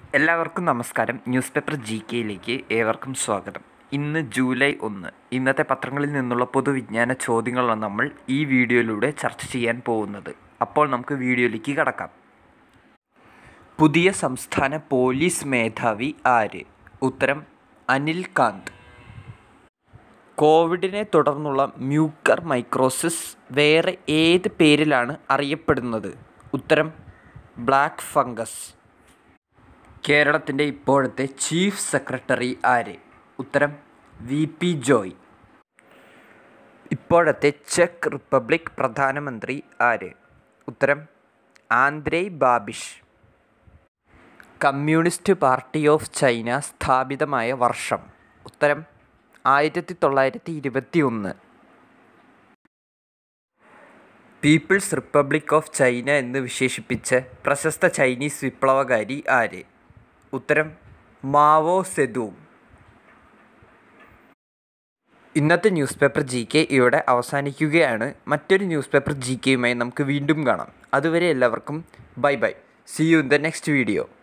എല്ലാവർക്കും നമസ്കാരം news paper G കെയിലേക്ക് ഏവർക്കും സ്വാഗതം ഇന്ന് ജൂലൈ ഒന്ന് ഇന്നത്തെ പത്രങ്ങളിൽ നിന്നുള്ള പൊതുവിജ്ഞാന ചോദ്യങ്ങളാണ് നമ്മൾ ഈ വീഡിയോയിലൂടെ ചർച്ച ചെയ്യാൻ പോകുന്നത് അപ്പോൾ നമുക്ക് വീഡിയോയിലേക്ക് കടക്കാം പുതിയ സംസ്ഥാന പോലീസ് മേധാവി ആര് ഉത്തരം അനിൽ കാന്ത് കോവിഡിനെ തുടർന്നുള്ള മ്യൂക്കർ മൈക്രോസിസ് വേറെ ഏത് പേരിലാണ് അറിയപ്പെടുന്നത് ഉത്തരം ബ്ലാക്ക് ഫംഗസ് കേരളത്തിൻ്റെ ഇപ്പോഴത്തെ ചീഫ് സെക്രട്ടറി ആര് ഉത്തരം വി പി ജോയ് ഇപ്പോഴത്തെ ചെക്ക് റിപ്പബ്ലിക് പ്രധാനമന്ത്രി ആര് ഉത്തരം Andrej Babis communist party of China സ്ഥാപിതമായ വർഷം ഉത്തരം ആയിരത്തി തൊള്ളായിരത്തി ഇരുപത്തി ഒന്ന് പീപ്പിൾസ് റിപ്പബ്ലിക് ഓഫ് ചൈന എന്ന് വിശേഷിപ്പിച്ച പ്രശസ്ത ചൈനീസ് വിപ്ലവകാരി ആര് ഉത്തരം മാവോ സെദൂങ് ഇന്നത്തെ ന്യൂസ് പേപ്പർ ജി കെ ഇവിടെ അവസാനിക്കുകയാണ് മറ്റൊരു ന്യൂസ് പേപ്പർ ജി കെയുമായി നമുക്ക് വീണ്ടും കാണാം അതുവരെ എല്ലാവർക്കും bye bye see you in the next video